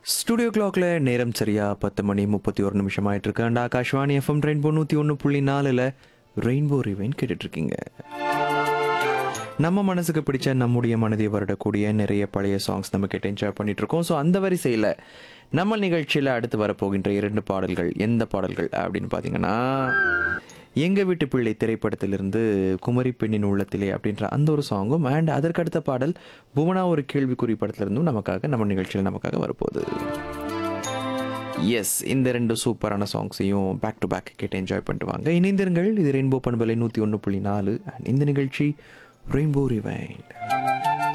studio கிளாக்ல நேரம் சரியா பத்து மணி முப்பத்தி ஒரு நிமிஷம் ஆயிட்டு இருக்கு அண்ட் ஆகாஷ்வாணி எஃப்எம் ரெயின்போ நூற்றி ஒன்று புள்ளி நாலில் ரெயின்போ ரிவைன் கேட்டுட்டு இருக்கீங்க நம்ம மனசுக்கு பிடிச்ச நம்முடைய மனதை வருடக்கூடிய நிறைய பழைய சாங்ஸ் நம்ம கேட்டு என்ஜாய் பண்ணிட்டு இருக்கோம் ஸோ அந்த வரிசையில் நம்ம நிகழ்ச்சியில் அடுத்து வரப்போகின்ற இரண்டு பாடல்கள் எந்த பாடல்கள் அப்படின்னு பார்த்தீங்கன்னா எங்க வீட்டு பிள்ளை திரைப்படத்திலிருந்து குமரி பெண்ணின் உள்ளத்திலே அப்படின்ற அந்த ஒரு சாங்கும் அண்ட் அதற்கடுத்த பாடல் புவனா ஒரு கேள்விக்குறி படத்திலிருந்தும் நமக்காக நம்ம நிகழ்ச்சியில் நமக்காக வரப்போகுது எஸ் இந்த ரெண்டு சூப்பரான சாங்ஸையும் பேக் டு பேக் கேட்டு என்ஜாய் பண்ணிட்டு வாங்க இணைந்திருங்கள் இது ரெயின்போ பண்பலை நூற்றி ஒன்று புள்ளி நாலு அண்ட் இந்த நிகழ்ச்சி ரெயின்போ ரிவைண்ட்